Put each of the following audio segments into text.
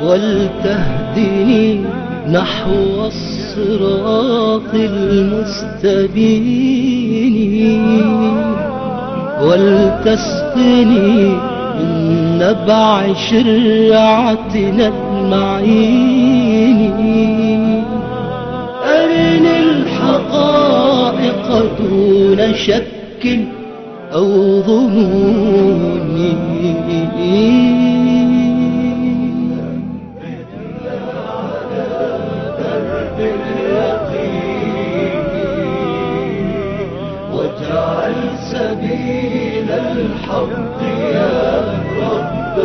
ولتهدني نحو الصراط المستبين ولتسقني من نبع شرعتنا المعين أرني الحقائق دون شك أو ظنون واجعل سبيل الحق يا رب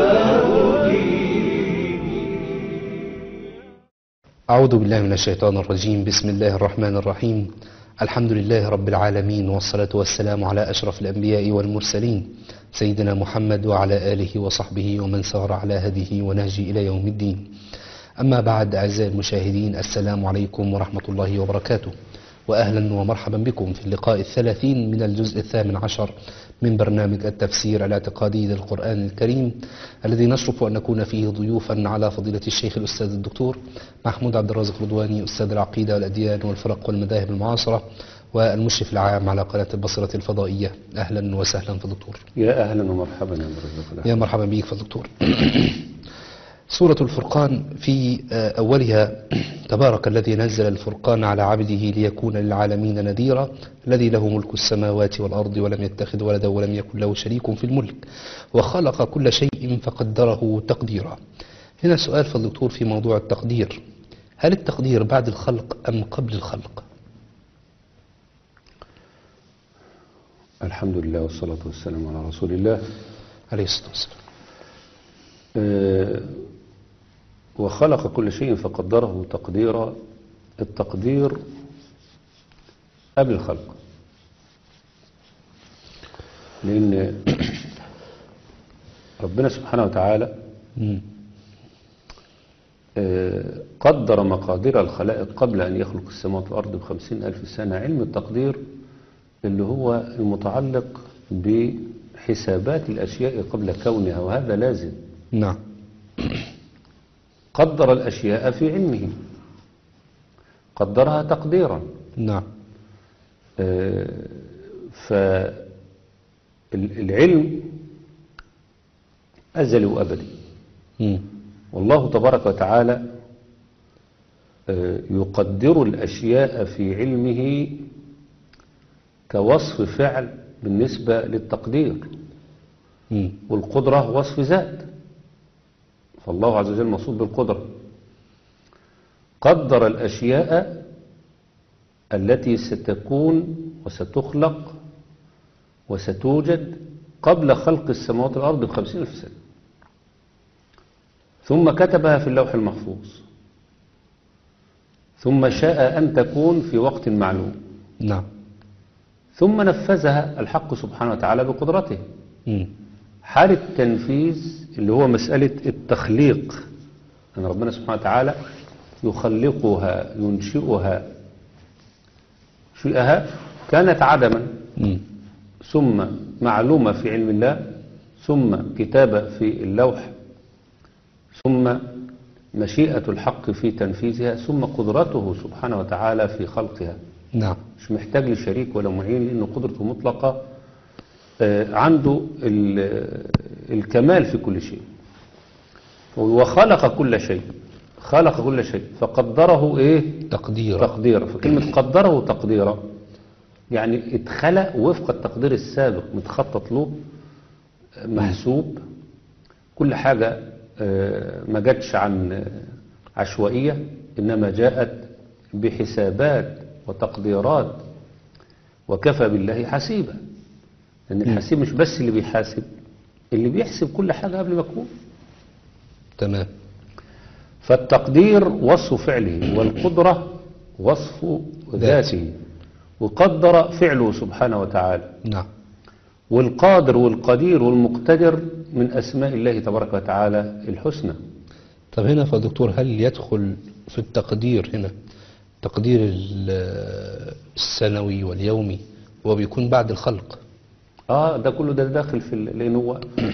أعوذ بالله من الشيطان الرجيم بسم الله الرحمن الرحيم الحمد لله رب العالمين والصلاة والسلام على أشرف الأنبياء والمرسلين سيدنا محمد وعلى آله وصحبه ومن سار على هديه ونهجه إلى يوم الدين أما بعد أعزائي المشاهدين السلام عليكم ورحمة الله وبركاته وأهلا ومرحبا بكم في اللقاء الثلاثين من الجزء الثامن عشر من برنامج التفسير الاعتقادي للقرآن الكريم الذي نشرف أن نكون فيه ضيوفا على فضيلة الشيخ الأستاذ الدكتور محمود عبد الرازق رضواني أستاذ العقيدة والأديان والفرق والمذاهب المعاصرة والمشرف العام على قناة البصرة الفضائية أهلا وسهلا في الدكتور يا اهلا ومرحبا يا مرزق يا مرحبا بك في الدكتور سورة الفرقان في آه، أولها تبارك الذي نزل الفرقان على عبده ليكون للعالمين نذيرا الذي له ملك السماوات والأرض ولم يتخذ ولدا ولم يكن له شريك في الملك وخلق كل شيء فقدره تقديرا هنا سؤال في الدكتور في موضوع التقدير هل التقدير بعد الخلق أم قبل الخلق الحمد لله والصلاة والسلام على رسول الله عليه الصلاة والسلام آه، وخلق كل شيء فقدره تقديرا التقدير قبل الخلق لأن ربنا سبحانه وتعالى مم. آه، قدر مقادير الخلائق قبل أن يخلق السماوات والأرض بخمسين ألف سنة علم التقدير اللي هو المتعلق بحسابات الأشياء قبل كونها وهذا لازم نعم قدر الأشياء في علمه قدرها تقديرا نعم فالعلم أزلي وأبدي مم. والله تبارك وتعالى آه، يقدر الأشياء في علمه كوصف فعل بالنسبة للتقدير مم. والقدرة وصف ذات فالله عز وجل مصوب بالقدرة قدر الأشياء التي ستكون وستخلق وستوجد قبل خلق السماوات والأرض بخمسين ألف سنة ثم كتبها في اللوح المحفوظ ثم شاء أن تكون في وقت معلوم نعم ثم نفذها الحق سبحانه وتعالى بقدرته مم. حال التنفيذ اللي هو مسألة التخليق أن ربنا سبحانه وتعالى يخلقها ينشئها شيئها كانت عدما مم. ثم معلومة في علم الله ثم كتابة في اللوح ثم مشيئة الحق في تنفيذها ثم قدرته سبحانه وتعالى في خلقها نعم مش محتاج لشريك ولا معين لأن قدرته مطلقة آه، عنده ال- الكمال في كل شيء وخلق كل شيء خلق كل شيء فقدره ايه تقديرا تقديرا فكلمة قدره تقديرا يعني اتخلق وفق التقدير السابق متخطط له آه، محسوب كل حاجة آه، ما جاتش عن آه، عشوائية إنما جاءت بحسابات وتقديرات وكفى بالله حسيبا لأن الحسيب مش بس اللي بيحاسب اللي بيحسب كل حاجة قبل ما تكون تمام فالتقدير وصف فعله والقدرة وصف ذاته وقدر فعله سبحانه وتعالى نعم والقادر والقدير والمقتدر من أسماء الله تبارك وتعالى الحسنى طب هنا فدكتور هل يدخل في التقدير هنا تقدير ال- السنوي واليومي هو بيكون بعد الخلق اه ده كله ده داخل في ال- لان هو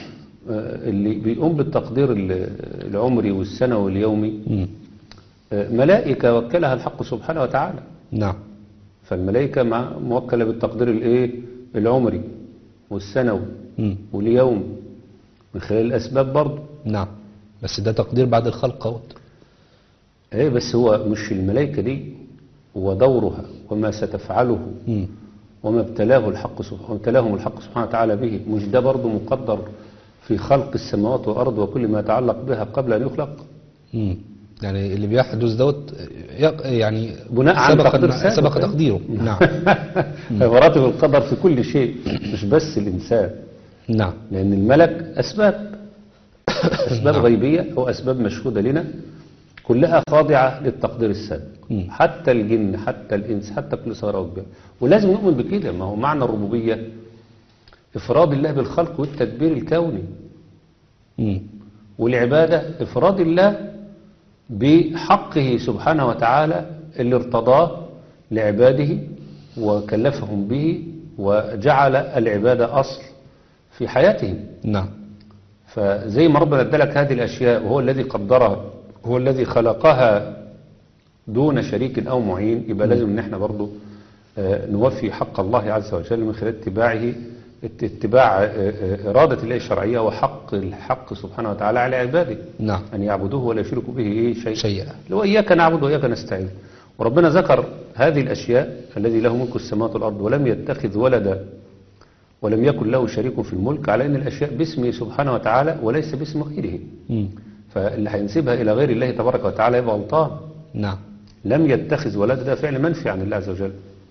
آه، اللي بيقوم بالتقدير ال- العمري والسنوي واليومي مم. آه، ملائكة وكلها الحق سبحانه وتعالى نعم فالملائكة مع موكلة بالتقدير الايه العمري والسنوي مم. واليومي من خلال الأسباب برضه نعم بس ده تقدير بعد الخلق اهوت ايه بس هو مش الملائكة دي ودورها وما ستفعله مم. وما ابتلاه الحق سبحانه ابتلاهم الحق سبحانه وتعالى به مش ده برضه مقدر في خلق السماوات والأرض وكل ما يتعلق بها قبل أن يخلق مم. يعني اللي بيحدث دوت يق- يعني بناء على سبق تقدير الم- سابق، سبق إيه؟ تقديره نعم مراتب القدر في كل شيء مش بس الإنسان نعم لأن الملك أسباب أسباب نعم. غيبية أو أسباب مشهودة لنا كلها خاضعة للتقدير السابق مم. حتى الجن حتى الإنس حتى كل صغيرة وكبيرة ولازم نؤمن بكده ما هو معنى الربوبية إفراد الله بالخلق والتدبير الكوني مم. والعبادة إفراد الله بحقه سبحانه وتعالى اللي ارتضاه لعباده وكلفهم به وجعل العبادة أصل في حياتهم نعم فزي ما ربنا ادالك هذه الأشياء وهو الذي قدرها هو الذي خلقها دون شريك أو معين يبقى لازم ان احنا برضو آه، نوفي حق الله عز وجل من خلال اتباعه ات- اتباع آه، آه، إرادة الله الشرعية وحق الحق سبحانه وتعالى على عباده نعم أن يعبدوه ولا يشركوا به إيه شيء شيئا اللي هو إياك نعبد وإياك نستعين وربنا ذكر هذه الأشياء الذي له ملك السماوات والأرض ولم يتخذ ولدا ولم يكن له شريك في الملك على أن الأشياء باسمه سبحانه وتعالى وليس باسم غيره مم. فاللي هينسبها إلى غير الله تبارك وتعالى يبقى غلطان نعم لم يتخذ ولدا ده فعل منفي عن الله عز وجل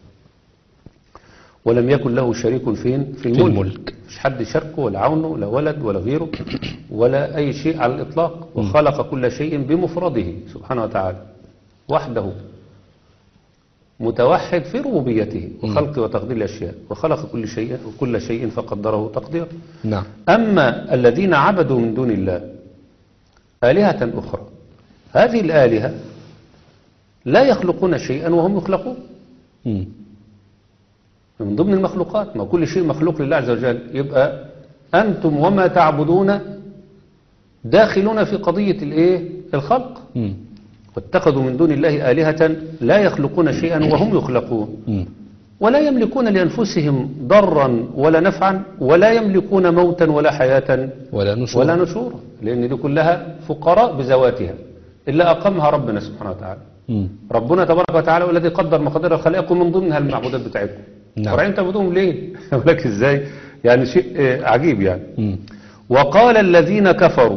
ولم يكن له شريك فين في الملك, الملك. مش حد شاركه ولا عونه لا ولد ولا غيره ولا أي شيء على الإطلاق وخلق كل شيء بمفرده سبحانه وتعالى وحده متوحد في ربوبيته وخلق وتقدير الأشياء وخلق كل شيء وكل شيء فقدره تقديرا نعم أما الذين عبدوا من دون الله آلهة أخرى هذه الآلهة لا يخلقون شيئا وهم يخلقون مم. من ضمن المخلوقات ما كل شيء مخلوق لله عز وجل يبقى أنتم وما تعبدون داخلون في قضية الإيه؟ الخلق مم. واتخذوا من دون الله آلهة لا يخلقون شيئا وهم يخلقون مم. ولا يملكون لأنفسهم ضرا ولا نفعا ولا يملكون موتا ولا حياة ولا نشور ولا نشورا لأن دي كلها فقراء بذواتها إلا أقامها ربنا سبحانه وتعالى مم. ربنا تبارك وتعالى هو الذي قدر مقادير الخلائق ومن ضمنها المعبودات بتاعتكم نعم. ورايحين تعبدوهم ليه؟ ولك ازاي؟ يعني شيء آه، عجيب يعني مم. وقال الذين كفروا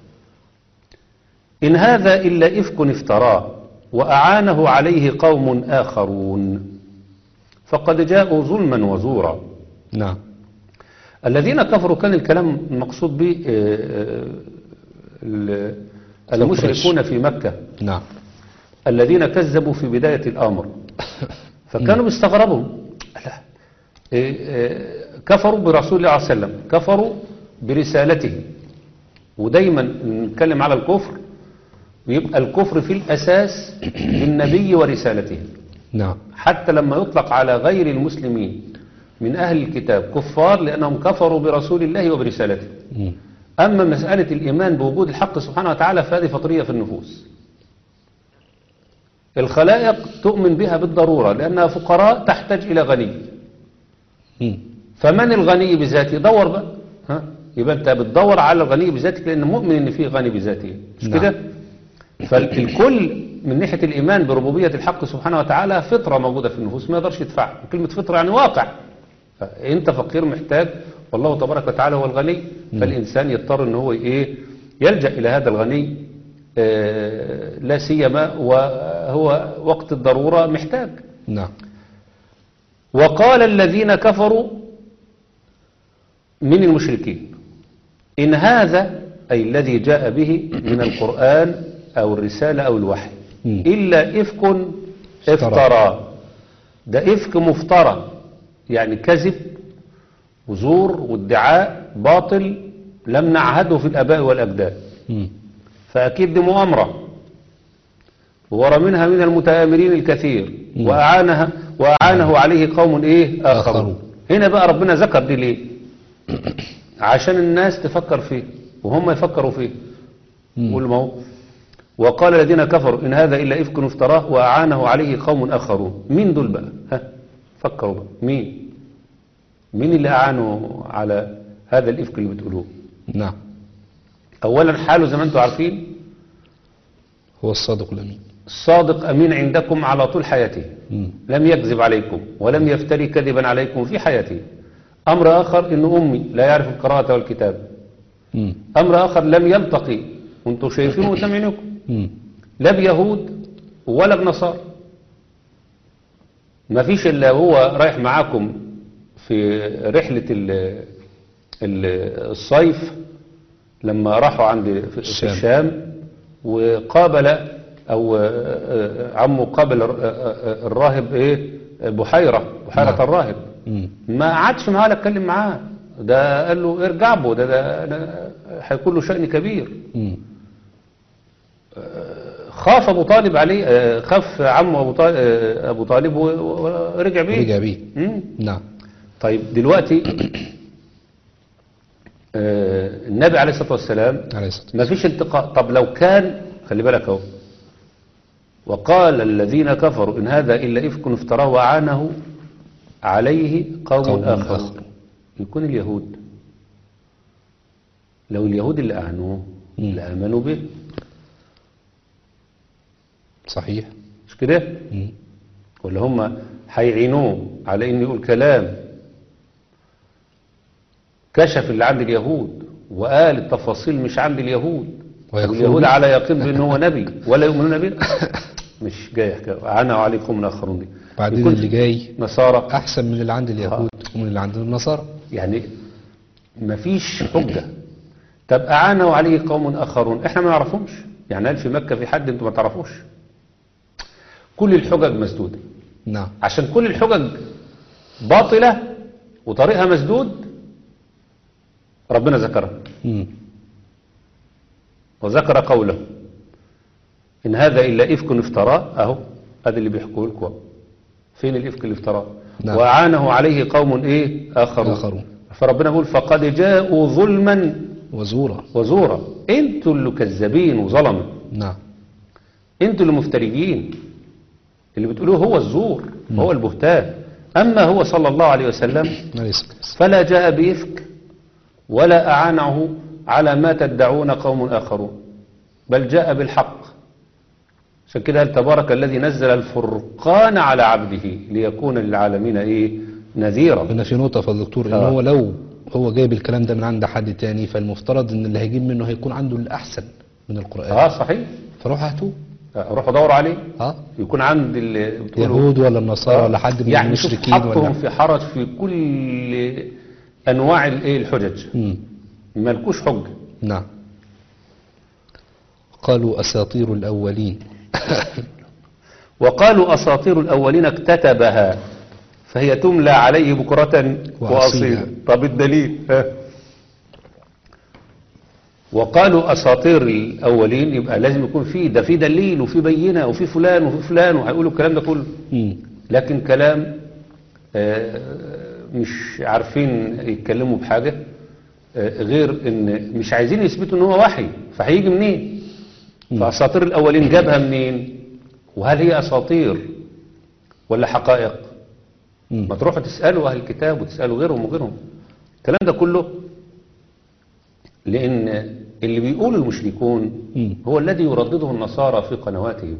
إن هذا إلا إفك افتراه وأعانه عليه قوم آخرون فقد جاءوا ظلما وزورا نعم الذين كفروا كان الكلام المقصود به آه، آه، ال- المشركون في مكة نعم الذين كذبوا في بداية الأمر فكانوا بيستغربوا لا إيه، إيه، كفروا برسول الله عليه وسلم كفروا برسالته ودايما نتكلم على الكفر بيبقى الكفر في الأساس بالنبي ورسالته نعم حتى لما يطلق على غير المسلمين من أهل الكتاب كفار لأنهم كفروا برسول الله وبرسالته مم. أما مسألة الإيمان بوجود الحق سبحانه وتعالى فهذه فطرية في النفوس الخلائق تؤمن بها بالضرورة لأنها فقراء تحتاج إلى غني مم. فمن الغني بذاته دور بقى ها يبقى أنت بتدور على الغني بذاتك لأن مؤمن إن فيه غني بذاته مش نعم. كده فالكل من ناحية الإيمان بربوبية الحق سبحانه وتعالى فطرة موجودة في النفوس ما يقدرش يدفعها كلمة فطرة يعني واقع أنت فقير محتاج والله تبارك وتعالى هو الغني فالإنسان يضطر إن هو إيه يلجأ إلى هذا الغني آه، لا سيما وهو وقت الضرورة محتاج نعم وقال الذين كفروا من المشركين إن هذا أي الذي جاء به من القرآن أو الرسالة أو الوحي مم. إلا إفك افترى. افترى ده إفك مفترى يعني كذب وزور وادعاء باطل لم نعهده في الآباء والأجداد مم. فأكيد دي مؤامرة ورى منها من المتآمرين الكثير مم. وأعانها وأعانه عليه قوم إيه آخرون آخرون. هنا بقى ربنا ذكر دي ليه عشان الناس تفكر فيه وهم يفكروا فيه مم. والمو وقال الذين كفروا إن هذا إلا إفك افتراه وأعانه عليه قوم آخرون مين دول بقى ها فكروا بقى مين مين اللي أعانوا على هذا الإفك اللي بتقولوه نعم أولا حاله زي ما أنتم عارفين هو الصادق الأمين صادق أمين عندكم على طول حياته مم. لم يكذب عليكم ولم يفتري كذبا عليكم في حياته أمر آخر إن أمي لا يعرف القراءة والكتاب مم. أمر آخر لم يلتقي وانتم شايفين وسامعينكم مم. لا بيهود ولا بنصارى ما فيش إلا هو رايح معاكم في رحلة ال ال الصيف لما راحوا عند في في الشام. الشام وقابل أو آه، آه، عمه قابل الر- آه، آه، الراهب إيه بحيرة بحيرة نعم. الراهب مم. ما قعدش معاه ولا اتكلم معاه ده قال له ارجع به ده ده, ده هيكون له شأن كبير مم. خاف ابو طالب عليه آه، خاف عمه ابو طالب ابو طالب و- و- ورجع بيه رجع بيه مم. نعم طيب دلوقتي آه، النبي عليه الصلاه والسلام عليه الصلاة ما فيش التقاء طب لو كان خلي بالك اهو وقال الذين كفروا ان هذا الا افك افتراه واعانه عليه قوم, قوم اخر آخر. يكون اليهود لو اليهود اللي اعانوه مم. لامنوا به صحيح مش كده مم. ولا هم هيعينوه على انه يقول كلام كشف اللي عند اليهود وقال التفاصيل مش عند اليهود ويكفروا واليهود به. على يقين بانه هو نبي ولا يؤمنون به مش جاي حكايه عنا عليكم من اخرون دي بعدين يكون اللي جاي نصارى أحسن من اللي عند اليهود ومن اللي عند النصارى يعني مفيش حجه طب اعانوا عليه قوم اخرون احنا ما نعرفهمش يعني هل في مكه في حد انتوا ما تعرفوش كل الحجج مسدوده نعم عشان كل الحجج باطلة وطريقها مسدود ربنا ذكرها مم. وذكر قوله إن هذا إلا إفك افتراه أهو هذا اللي بيحكوا لكم فين الإفك اللي افتراه نعم. وأعانه عليه قوم إيه آخرون آخرون. فربنا يقول فقد جاءوا ظلما وزورا وزورا انتوا اللي كذابين وظلموا نعم انتوا اللي مفتريين اللي بتقولوه هو الزور هو البهتان أما هو صلى الله عليه وسلم عليه الصلاة والسلام. فلا جاء بإفك ولا أعانه على ما تدعون قوم آخرون بل جاء بالحق عشان كده قال تبارك الذي نزل الفرقان على عبده ليكون للعالمين إيه نذيرا هنا في نقطة يا فضل الدكتور إن آه. هو لو هو جايب الكلام ده من عند حد تاني فالمفترض إن اللي هيجيب منه هيكون عنده الأحسن من القرآن اه صحيح فروح هاتوه روحوا دوروا عليه اه يكون عند اللي بتقولوا يهود ولا النصارى آه. ولا حد من يعني شوف المشركين حطهم ولا في حرج في كل أنواع الإيه الحجج مم. مالكوش حجة نعم قالوا أساطير الأولين وقالوا أساطير الأولين اكتتبها فهي تملى عليه بكرة وأصيلا. وأصيلا طب الدليل ها؟ وقالوا أساطير الأولين يبقى لازم يكون فيه ده في دليل وفي بينة وفي فلان وفي فلان وهيقولوا الكلام ده كله مم. لكن كلام آه، مش عارفين يتكلموا بحاجة آه، غير ان مش عايزين يثبتوا ان هو وحي فهيجي منين فاساطير الاولين جابها منين وهل هي اساطير ولا حقائق مم. ما تروحوا تسالوا اهل الكتاب وتسالوا غيرهم وغيرهم الكلام ده كله لان اللي بيقوله المشركون مم. هو الذي يردده النصارى في قنواتهم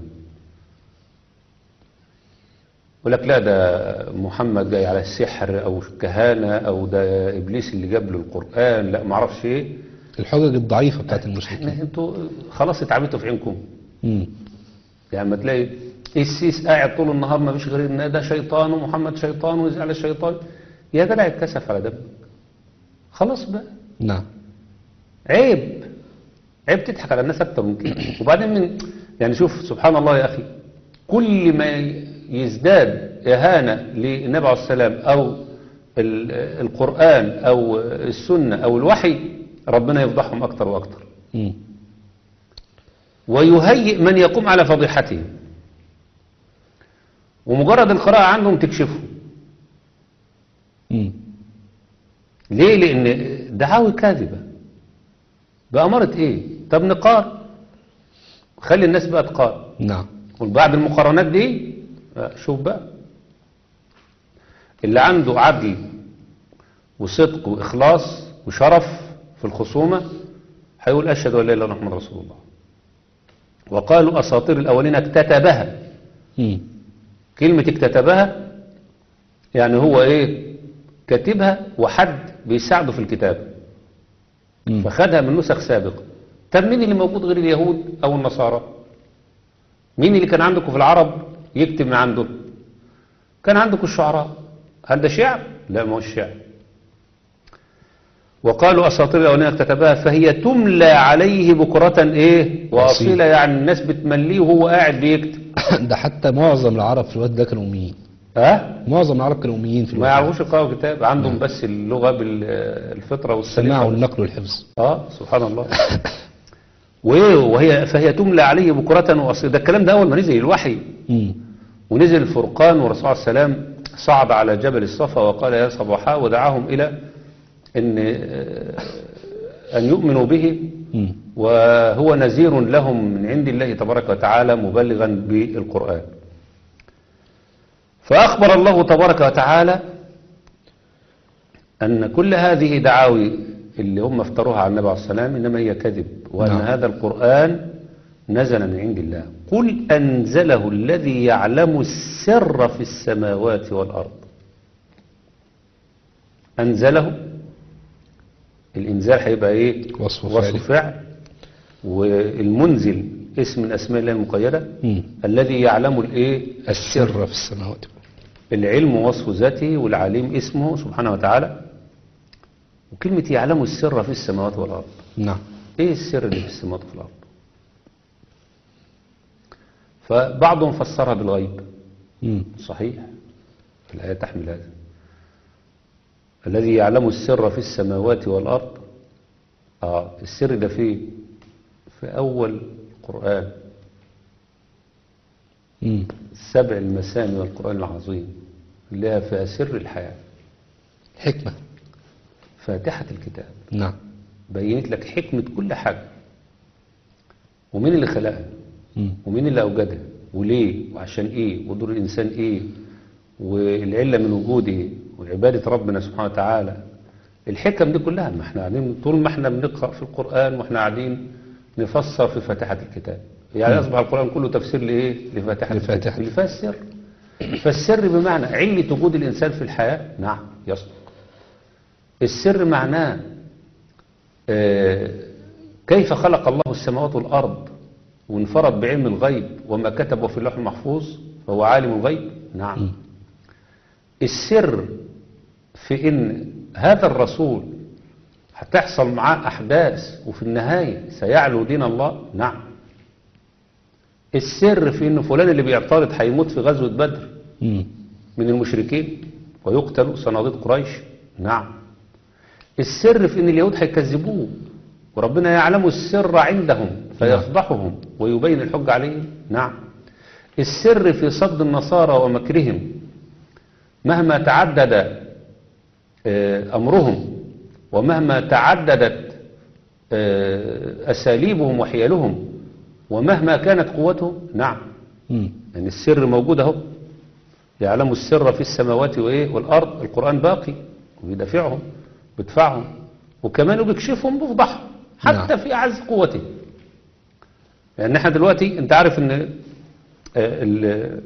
يقول لك لا ده محمد جاي على السحر او كهانه او ده ابليس اللي جاب له القران لا ما اعرفش ايه الحجج الضعيفة بتاعت المشركين احنا انتوا خلاص اتعبتوا في عينكم مم. يعني ما تلاقي السيس قاعد طول النهار ما فيش غير ان ده شيطان ومحمد شيطان ويزعل على الشيطان يا جدع اتكسف على دمك خلاص بقى نعم عيب عيب تضحك على الناس اكتر من كده وبعدين من يعني شوف سبحان الله يا اخي كل ما يزداد اهانه للنبي عليه السلام او ال- القران او السنه او الوحي ربنا يفضحهم اكتر واكتر مم. ويهيئ من يقوم على فضيحتهم ومجرد القراءة عندهم تكشفه مم. ليه لأن دعاوي كاذبة بأمارة ايه طب نقار خلي الناس بقى تقار نعم وبعد المقارنات دي آه، شوف بقى اللي عنده عدل وصدق وإخلاص وشرف في الخصومة هيقول أشهد أن لا إله إلا الله محمد رسول الله وقالوا أساطير الأولين اكتتبها مم. كلمة اكتتبها يعني هو ايه كاتبها وحد بيساعده في الكتاب مم. فخدها من نسخ سابقة طب مين اللي موجود غير اليهود او النصارى مين اللي كان عندكم في العرب يكتب من عنده كان عندكم الشعراء هل ده شعر لا ما هو الشعر وقالوا اساطير الاولين اكتتبها فهي تملى عليه بكرة ايه واصيلة يعني الناس بتمليه وهو قاعد بيكتب ده حتى معظم العرب في الوقت ده كانوا أميين ها معظم العرب كانوا أميين في ما الوقت يعرفوش يقرأوا كتاب عندهم بس اللغة بالفطرة السماع والسليقة والنقل والحفظ اه سبحان الله وإيه وهي فهي تملى عليه بكرة وأصيلا ده الكلام ده أول ما نزل الوحي مم. ونزل الفرقان والرسول عليه السلام صعد على جبل الصفا وقال يا صباحا ودعاهم إلى أن آه، أن يؤمنوا به مم. وهو نذير لهم من عند الله تبارك وتعالى مبلغا بالقرآن فأخبر الله تبارك وتعالى أن كل هذه دعاوي اللي هم افتروها على النبي عليه السلام إنما هي كذب وأن نعم. هذا القرآن نزل من عند الله قل أنزله الذي يعلم السر في السماوات والأرض أنزله الإنزال هيبقى إيه وصف وصف فعل. فعل والمنزل اسم من أسماء الله المقيدة مم. الذي يعلم الإيه السر في السماوات العلم وصف ذاته والعليم اسمه سبحانه وتعالى وكلمة يعلم السر في السماوات والأرض نعم ايه السر اللي في السماوات والأرض فبعضهم فسرها بالغيب مم. صحيح الآية تحمل هذا الذي يعلم السر في السماوات والأرض آه السر ده في في أول القرآن مم. سبع المثاني والقرآن العظيم اللي هي فيها سر الحياة حكمة فاتحة الكتاب نعم بينت لك حكمة كل حاجة ومين اللي خلقها مم. ومين اللي أوجدها وليه وعشان إيه ودور الإنسان إيه والعلة من وجود إيه وعبادة ربنا سبحانه وتعالى الحكم دي كلها ما احنا قاعدين طول ما احنا بنقرأ في القرآن واحنا قاعدين نفسر في فاتحة الكتاب يعني أصبح القرآن كله تفسير لإيه لفاتحة لفاتحة. الكتاب اللي فيها السر فالسر بمعنى علة وجود الإنسان في الحياة نعم يصدق السر معناه آه، كيف خلق الله السماوات والأرض وانفرد بعلم الغيب وما كتبه في اللوح المحفوظ فهو عالم الغيب نعم السر في ان هذا الرسول هتحصل معاه أحداث وفي النهاية سيعلو دين الله نعم السر في ان فلان اللي بيعترض هيموت في غزوة بدر مم. من المشركين ويقتل صناديد قريش نعم السر في ان اليهود هيكذبوه وربنا يعلم السر عندهم فيفضحهم ويبين الحج عليهم نعم السر في صد النصارى ومكرهم مهما تعدد آه، أمرهم ومهما تعددت آه، أساليبهم وحيلهم ومهما كانت قوتهم نعم مم. يعني السر موجود اهو يعلم السر في السماوات وايه والارض القران باقي وبيدافعهم بيدفعهم وكمان بيكشفهم بيفضحهم حتى نعم. في اعز قوته يعني احنا دلوقتي انت عارف ان آه، ال-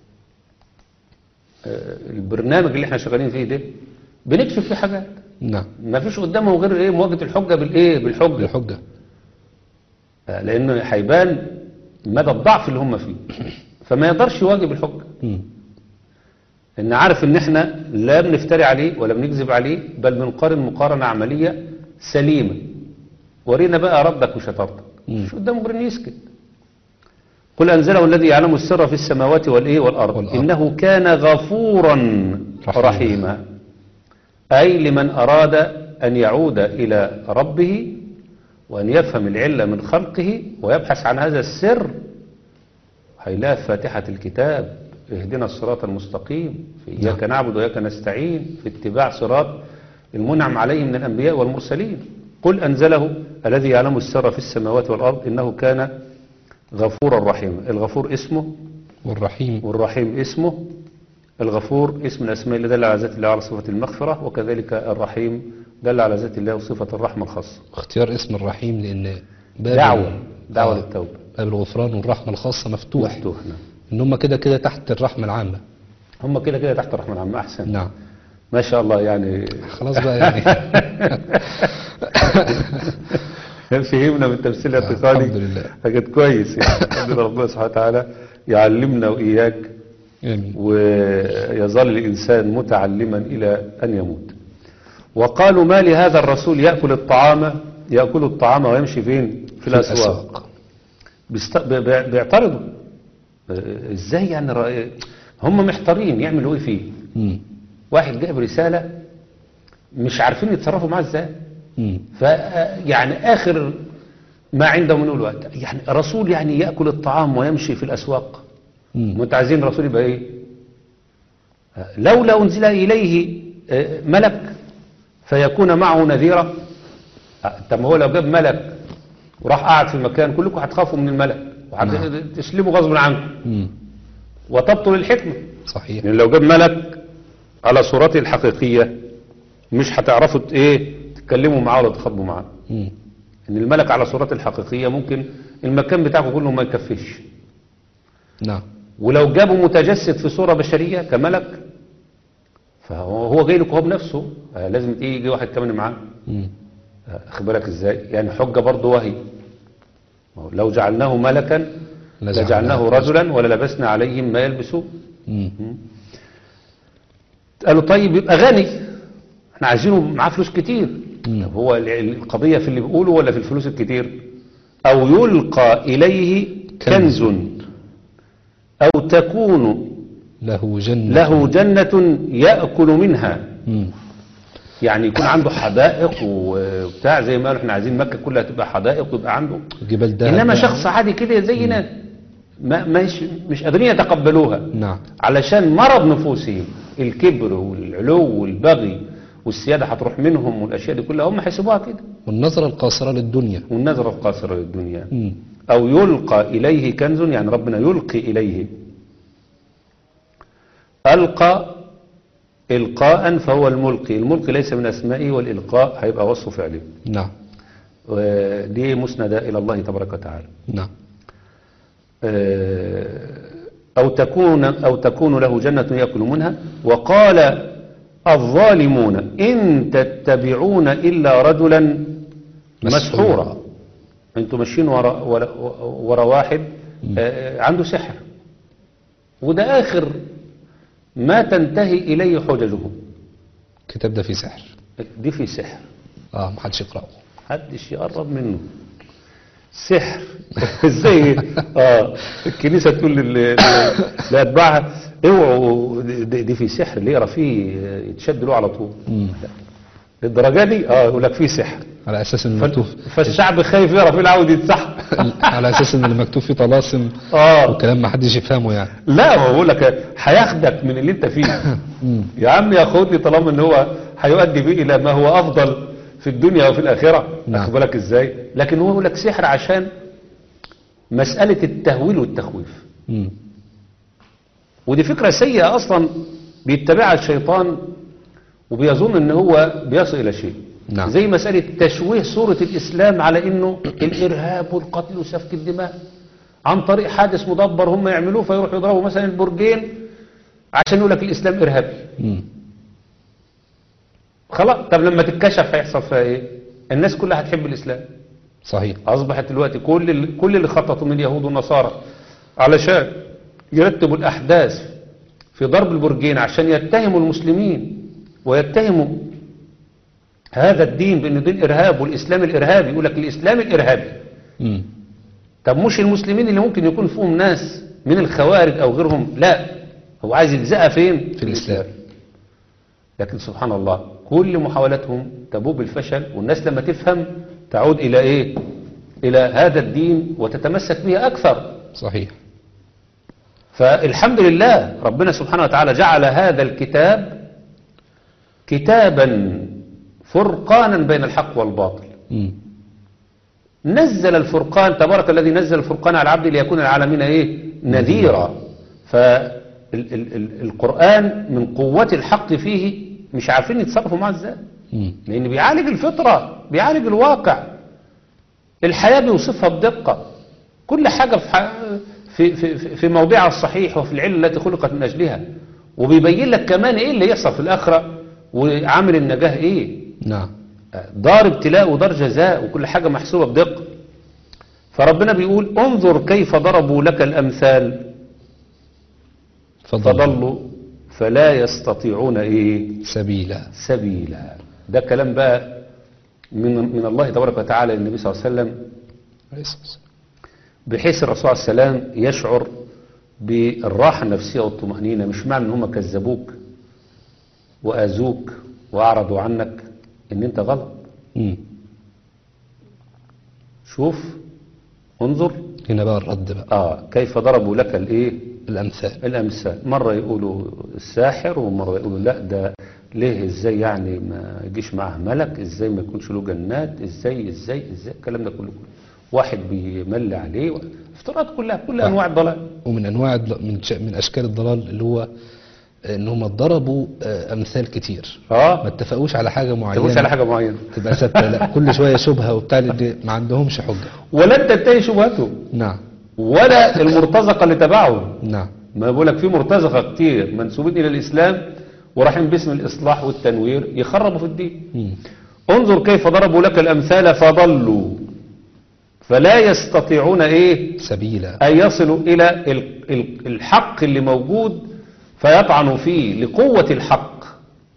آه، البرنامج اللي احنا شغالين فيه ده بنكشف فيه حاجات نعم ما فيش قدامه غير ايه مواجهه الحجه بالايه بالحجه الحجة لأنه هيبان مدى الضعف اللي هم فيه فما يقدرش يواجه بالحجة مم. إن عارف إن إحنا لا بنفتري عليه ولا بنكذب عليه بل بنقارن مقارنة عملية سليمة ورينا بقى ردك وشطارتك مم. مش قدامه غير إنه يسكت قل أنزله الذي يعلم السر في السماوات والإيه والأرض, والأرض. إنه كان غفورا رحيما. رحيما أي لمن أراد أن يعود إلى ربه وأن يفهم العلة من خلقه ويبحث عن هذا السر هيلاقي في فاتحة الكتاب اهدنا الصراط المستقيم في إياك نعبد وإياك نستعين في اتباع صراط المنعم عليه من الأنبياء والمرسلين قل أنزله الذي يعلم السر في السماوات والأرض إنه كان غفورا رحيما الغفور اسمه والرحيم والرحيم اسمه الغفور اسم الأسماء اللي دل على ذات الله على صفة المغفرة وكذلك الرحيم دل على ذات الله وصفة الرحمة الخاصة اختيار اسم الرحيم لأن باب دعوة دعوة آه، للتوبة باب الغفران والرحمة الخاصة مفتوح مفتوح نعم إن هم كده كده تحت الرحمة العامة هم كده كده تحت الرحمة العامة أحسن نعم ما شاء الله يعني خلاص بقى يعني فهمنا من التمثيل الاعتقادي الحمد لله. حاجات كويس يعني عندنا ربنا سبحانه وتعالى يعلمنا وإياك آمين ويظل الإنسان متعلما إلى أن يموت وقالوا ما لهذا الرسول يأكل الطعام يأكل الطعام ويمشي فين في الأسواق بيست- بي- بي- بيعترضوا آه، ازاي يعني رأي- هم محتارين يعملوا ايه فيه مم. واحد جايب رسالة مش عارفين يتصرفوا معاه ازاي مم. ف يعني اخر ما عندهم من الوقت يعني رسول يعني يأكل الطعام ويمشي في الأسواق مم. وانت عايزين الرسول يبقى ايه آه، لولا انزل اليه آه، ملك فيكون معه نذيرا آه، طب ما هو لو جاب ملك وراح قعد في مكان كلكم هتخافوا من الملك وهتسلموا غصب عنكم مم. وتبطل الحكمه صحيح يعني لو جاب ملك على صورته الحقيقيه مش هتعرفوا ت- ايه تتكلموا معاه ولا تخاطبوا معاه مم. ان الملك على صورته الحقيقيه ممكن المكان بتاعكم كله ما يكفيش نعم ولو جابوا متجسد في صورة بشرية كملك فهو هو جاي لك هو بنفسه آه، لازم يجي واحد كمان معاه مم. آه، اخد بالك ازاي يعني حجة برضه وهي ما هو لو جعلناه ملكا لجعلناه لجعلناه رجلا وللبسنا عليهم ما يلبسون مم. قالوا طيب يبقى غني احنا عايزينه معاه فلوس كتير مم. طب هو ال- ال- القضية في اللي بيقوله ولا في الفلوس الكتير او يلقى اليه كنز. كنز او تكون له جنة له جنة يأكل منها مم. يعني يكون عنده حدائق وبتاع زي ما قالوا احنا عايزين مكة كلها تبقى حدائق ويبقى عنده جبال دهب انما بقى. شخص عادي كده زينا ما مش مش قادرين يتقبلوها نعم علشان مرض نفوسهم الكبر والعلو والبغي والسيادة هتروح منهم والاشياء دي كلها هم هيسيبوها كده والنظرة القاصرة للدنيا والنظرة القاصرة للدنيا مم. أو يلقى إليه كنز يعني ربنا يلقي إليه ألقى إلقاء فهو الملقي الملقي ليس من أسمائه والإلقاء هيبقى وصف فعله نعم ودي مسندة إلى الله تبارك وتعالى نعم أو تكون أو تكون له جنة يأكل منها وقال الظالمون إن تتبعون إلا رجلا مسحورا. مسحورا انتوا ماشيين ورا, ورا, ورا واحد آه، عنده سحر وده آخر ما تنتهي إليه حججهم الكتاب ده فيه سحر دي في سحر اه محدش يقرأه محدش يقرب منه سحر ازاي اه الكنيسه تقول لل- لاتباعها اوعوا دي, دي في سحر اللي يقرا فيه يتشد له على طول مم. للدرجه دي اه يقول لك في سحر على اساس ان ف- مكتوب فالشعب خايف يقرا فيه العود يتسحر على اساس ان اللي مكتوب فيه طلاسم اه وكلام ما حدش يفهمه يعني لا هو بقول لك هياخدك من اللي انت فيه مم. يا عم ياخدني طالما ان هو هيؤدي بي الى ما هو افضل في الدنيا وفي الاخره نعم. واخد بالك ازاي لكن هو يقول لك سحر عشان مساله التهويل والتخويف مم. ودي فكره سيئه اصلا بيتبعها الشيطان وبيظن ان هو بيصل الى شيء نعم. زي مساله تشويه صوره الاسلام على انه الارهاب والقتل وسفك الدماء عن طريق حادث مدبر هم يعملوه فيروحوا يضربوا مثلا البرجين عشان يقول لك الاسلام ارهابي مم. خلاص طب لما تتكشف هيحصل فيها ايه الناس كلها هتحب الاسلام صحيح اصبحت دلوقتي كل اللي كل اللي خططوا من اليهود والنصارى علشان يرتبوا الاحداث في ضرب البرجين عشان يتهموا المسلمين ويتهموا هذا الدين بانه دين ارهاب والاسلام الارهابي يقول لك الاسلام الارهابي مم. طب مش المسلمين اللي ممكن يكون فيهم ناس من الخوارج او غيرهم لا هو عايز يلزقها فين في الإسلام. لكن سبحان الله كل محاولاتهم تبوء بالفشل والناس لما تفهم تعود الى ايه الى هذا الدين وتتمسك به اكثر صحيح فالحمد لله ربنا سبحانه وتعالى جعل هذا الكتاب كتابا فرقانا بين الحق والباطل مم. نزل الفرقان تبارك الذي نزل الفرقان على عبده ليكون العالمين ايه نذيرا فالقرآن من قوة الحق فيه مش عارفين يتصرفوا معاه ازاي مم. لان بيعالج الفطرة بيعالج الواقع الحياة بيوصفها بدقة كل حاجة في, ح... في, في, في- في موضعها الصحيح وفي العلة التي خلقت من أجلها وبيبين لك كمان ايه اللي يحصل في الآخرة وعامل النجاة ايه نعم دار ابتلاء ودار جزاء وكل حاجة محسوبة بدقة فربنا بيقول انظر كيف ضربوا لك الأمثال فضل فضلوا فلا يستطيعون ايه سبيلا سبيلا ده كلام بقى من, من الله تبارك وتعالى للنبي صلى الله عليه وسلم عليه الصلاة والسلام. بحيث الرسول عليه السلام يشعر بالراحة النفسية والطمأنينة مش معنى ان هم كذبوك وآذوك وأعرضوا عنك ان انت غلط مم. شوف انظر هنا بقى الرد بقى اه كيف ضربوا لك الايه الأمثال الامثال مره يقولوا الساحر ومره يقولوا لا ده ليه ازاي يعني ما يجيش معاه ملك ازاي ما يكونش له جنات ازاي ازاي ازاي الكلام ده كله كله واحد بيملي عليه و- افتراضات كلها كل آه. انواع الضلال ومن أنواع الض- من, ش... من أشكال الضلال اللي هو إن هم ضربوا آه، أمثال كتير ما اه اتفقوش على حاجة معينة تقولش على حاجه معينه تبقى ثابتة لا كل شوية شبهة وبتاع لأن ما عندهمش حجة ولن تنتهي شبهته نعم ولا المرتزقه اللي تبعهم نعم ما بقول لك في مرتزقه كتير منسوبين الى الاسلام ورايحين باسم الاصلاح والتنوير يخربوا في الدين مم. انظر كيف ضربوا لك الأمثال فضلوا فلا يستطيعون إيه سبيلا أن يصلوا إلى ال- ال- الحق اللي موجود فيطعنوا فيه لقوة الحق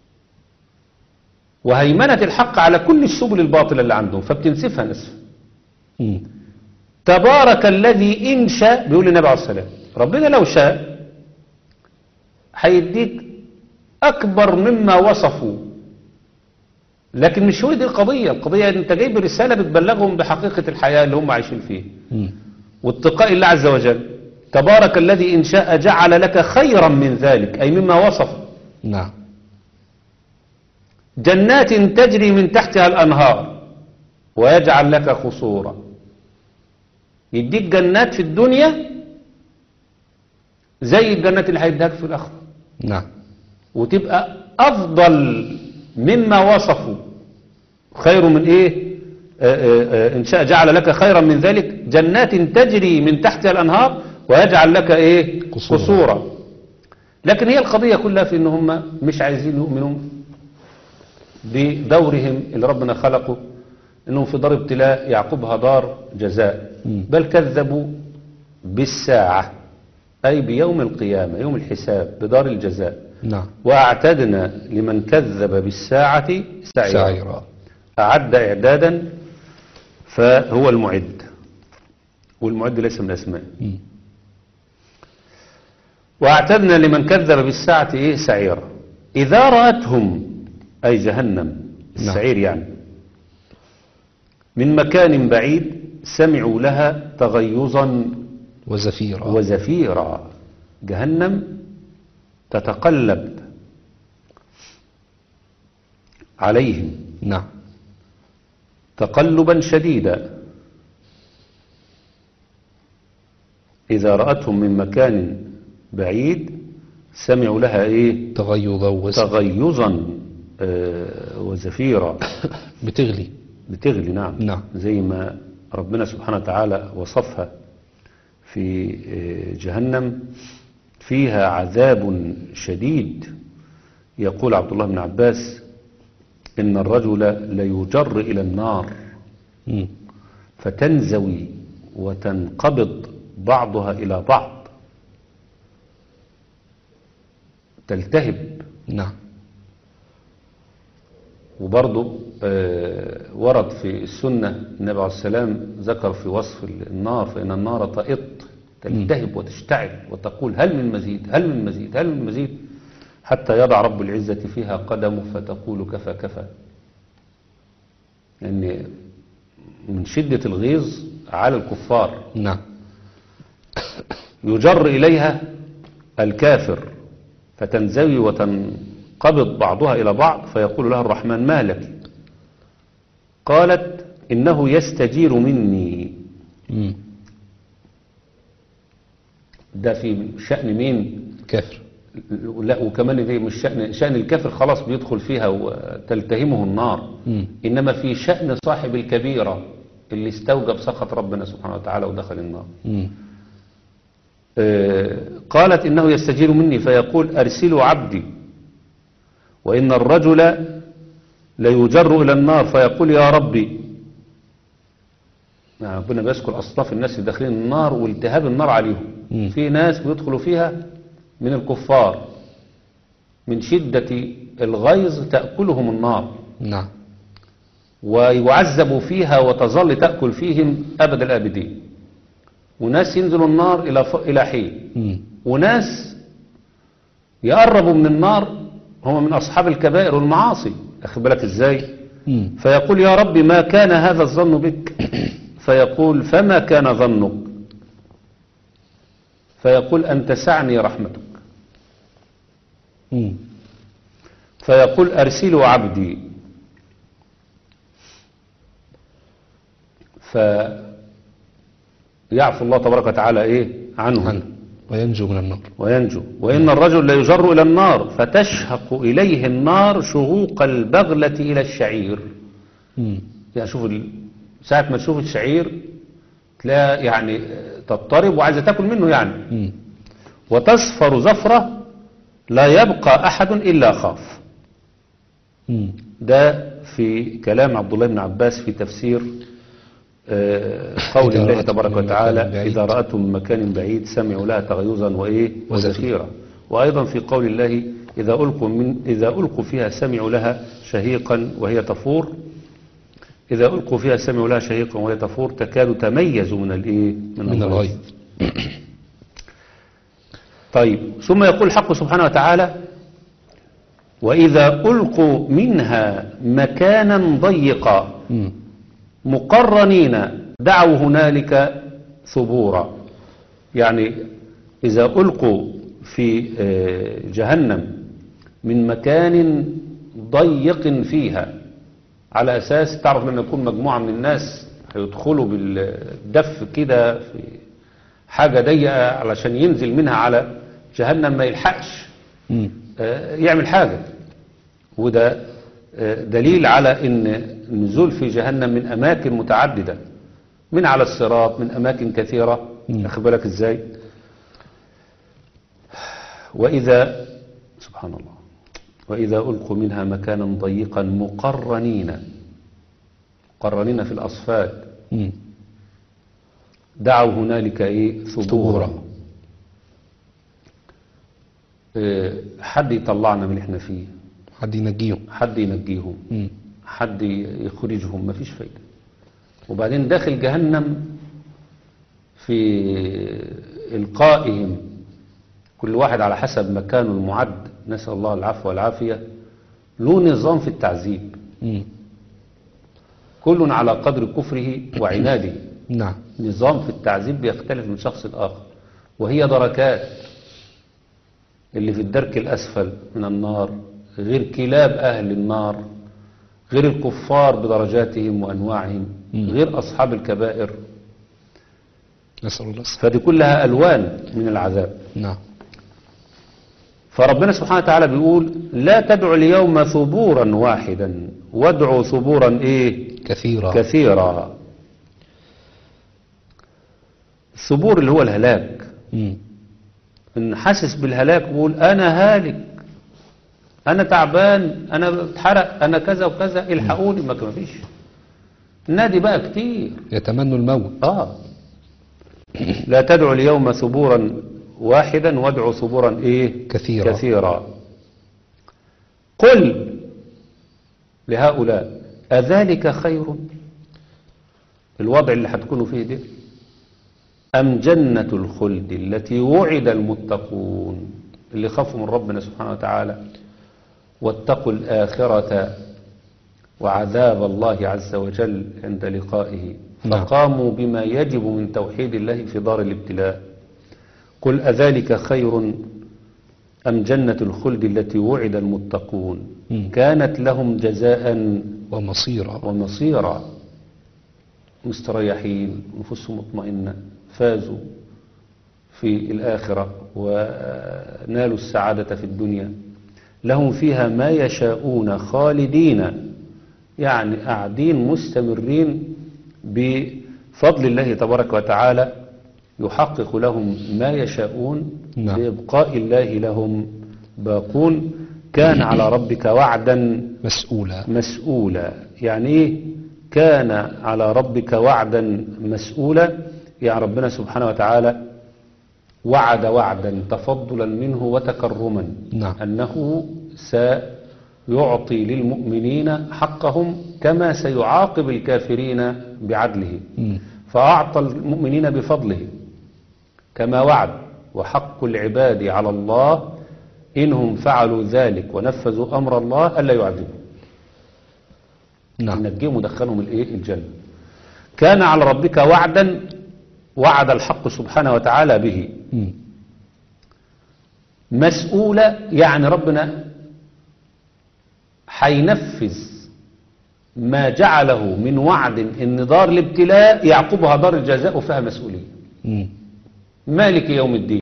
وهيمنة الحق على كل السبل الباطلة اللي عندهم فبتنسفها نسف مم. تبارك الذي إن شاء بيقول النبي عليه السلام ربنا لو شاء هيديك أكبر مما وصفوا لكن مش هو دي القضية القضية إن أنت جايب رسالة بتبلغهم بحقيقة الحياة اللي هم عايشين فيها مم. واتقاء الله عز وجل تبارك الذي إن شاء جعل لك خيرا من ذلك أي مما وصف نعم جنات تجري من تحتها الأنهار ويجعل لك خصورا يديك جنات في الدنيا زي الجنات اللي هيديها لك في الآخرة نعم وتبقى أفضل مما وصفوا خير من إيه آه، آه، آه، إن شاء جعل لك خيرا من ذلك جنات تجري من تحتها الأنهار ويجعل لك إيه قصورا. قصورا لكن هي القضية كلها في إن هم مش عايزين يؤمنوا بدورهم اللي ربنا خلقه إنهم في دار ابتلاء يعقبها دار جزاء مم. بل كذبوا بالساعة أي بيوم القيامة يوم الحساب بدار الجزاء نعم وأعتدنا لمن كذب بالساعة سعيرا سعيرا أعد إعدادا فهو المعد والمعد ليس من الأسماء مم. وأعتدنا لمن كذب بالساعة إيه سعيرا إذا رأتهم أي جهنم السعير يعني من مكان بعيد سمعوا لها تغيظا وزفيرا وزفيرا جهنم تتقلب عليهم نعم تقلبا شديدا إذا رأتهم من مكان بعيد سمعوا لها إيه تغيظا وزفيرا تغيظا آه، وزفيرا بتغلي بتغلي نعم نعم. زي ما ربنا سبحانه وتعالى وصفها في آه، جهنم فيها عذاب شديد يقول عبد الله بن عباس إن الرجل ليجر إلى النار مم. فتنزوي وتنقبض بعضها إلى بعض تلتهب نعم وبرضه آه، ورد في السنة النبي عليه السلام ذكر في وصف النار فإن النار تئط تلتهب وتشتعل وتقول هل من مزيد هل من مزيد هل من مزيد حتى يضع رب العزة فيها قدمه فتقول كفى كفى يعني من شدة الغيظ على الكفار نعم يجر إليها الكافر فتنزوي وتنقبض بعضها إلى بعض فيقول لها الرحمن ما لك قالت إنه يستجير مني مم. ده في شأن مين كافر لا وكمان دي مش شأن شأن الكافر خلاص بيدخل فيها وتلتهمه النار مم. إنما في شأن صاحب الكبيرة اللي استوجب سخط ربنا سبحانه وتعالى ودخل النار مم. آه، قالت إنه يستجير مني فيقول أرسلوا عبدي وإن الرجل ليجر إلى النار فيقول يا ربي يعني ربنا بيذكر أصناف الناس اللي داخلين النار والتهاب النار عليهم مم. في ناس بيدخلوا فيها من الكفار من شدة الغيظ تأكلهم النار نعم ويعذبوا فيها وتظل تأكل فيهم أبد الآبدين وناس ينزلوا النار إلى ف... إلى حين مم. وناس يقربوا من النار هم من أصحاب الكبائر والمعاصي أخذ بالك إزاي مم. فيقول يا رب ما كان هذا الظن بك فيقول فما كان ظنك فيقول أن تسعني رحمتك مم. فيقول أرسلوا عبدي فيعفو الله تبارك وتعالى إيه عنه عنه وينجو من النار وينجو وإن الرجل ليجر إلى النار فتشهق إليه النار شهوق البغلة إلى الشعير مم. يعني شوف ال- ساعة ما تشوف الشعير تلاقي يعني تضطرب وعايزة تاكل منه يعني مم. وتصفر زفرة لا يبقى أحد إلا خاف مم. ده في كلام عبد الله بن عباس في تفسير آه، قول إذا الله رأتهم تبارك من وتعالى مكان بعيد. إذا رأتهم من مكان بعيد سمعوا لها تغيظا وإيه وزفيرا. وزفيرا وأيضا في قول الله إذا ألقوا, من إذا ألقوا فيها سمعوا لها شهيقا وهي تفور إذا ألقوا فيها سمعوا لها شهيقا وهي تفور تكاد تميز من الإيه من الغيظ طيب ثم يقول الحق سبحانه وتعالى وإذا ألقوا منها مكانا ضيقا مم. مقرنين دعوا هنالك ثبورا يعني إذا ألقوا في آه، جهنم من مكان ضيق فيها على أساس تعرف لما يكون مجموعة من الناس هيدخلوا بالدف كده في حاجة ضيقة علشان ينزل منها على جهنم ما يلحقش مم. آه، يعمل حاجة وده آه، دليل على ان النزول في جهنم من اماكن متعددة من على الصراط من اماكن كثيرة مم. اخد بالك ازاي واذا سبحان الله واذا القوا منها مكانا ضيقا مقرنين مقرنين في الاصفاد مم. دعوا هنالك ايه ثبورا. ثبورا آه، حد يطلعنا من اللي احنا فيه حد ينجيهم حد ينجيهم مم. حد يخرجهم مفيش فايدة وبعدين داخل جهنم في إلقائهم كل واحد على حسب مكانه المعد نسأل الله العفو والعافية له نظام في التعذيب مم. كل على قدر كفره وعناده نعم نظام في التعذيب بيختلف من شخص لآخر وهي دركات اللي في الدرك الأسفل من النار غير كلاب أهل النار غير الكفار بدرجاتهم وأنواعهم مم. غير أصحاب الكبائر نسأل الله السلامة فدي كلها ألوان من العذاب نعم فربنا سبحانه وتعالى بيقول لا تدعوا اليوم ثبورا واحدا وادعوا ثبورا ايه كثيرا كثيرا الثبور اللي هو الهلاك مم. ان حاسس بالهلاك بيقول انا هالك انا تعبان انا بتحرق انا كذا وكذا الحقوني ما ما فيش نادي بقى كتير يتمنوا الموت اه لا تدعوا اليوم ثبورا واحدا وادعوا ثبورا ايه كثيرا. كثيرا قل لهؤلاء أذلك خير الوضع اللي هتكونوا فيه ده أم جنة الخلد التي وعد المتقون اللي خافوا من ربنا سبحانه وتعالى واتقوا الآخرة وعذاب الله عز وجل عند لقائه نعم. فقاموا بما يجب من توحيد الله في دار الابتلاء قل أذلك خير أم جنة الخلد التي وعد المتقون مم. كانت لهم جزاء ومصيرا ومصيرا مستريحين نفوسهم مطمئنة فازوا في الآخرة ونالوا السعادة في الدنيا لهم فيها ما يشاءون خالدين يعني قاعدين مستمرين بفضل الله تبارك وتعالى يحقق لهم ما يشاءون نعم. بإبقاء الله لهم باقون كان على ربك وعدا مسؤولا مسؤولا يعني ايه كان على ربك وعدا مسؤولا يعني ربنا سبحانه وتعالى وعد وعدا تفضلا منه وتكرما نعم. أنه سيعطي للمؤمنين حقهم كما سيعاقب الكافرين بعدله مم. فأعطى المؤمنين بفضله كما وعد وحق العباد على الله إنهم فعلوا ذلك ونفذوا أمر الله ألا يعذبوا نعم نجيهم ودخلهم الايه الجنة كان على ربك وعدا وعد الحق سبحانه وتعالى به مم. مسؤولة يعني ربنا هينفذ ما جعله من وعد ان دار الابتلاء يعقبها دار الجزاء وفيها مسؤولية مم. مالك يوم الدين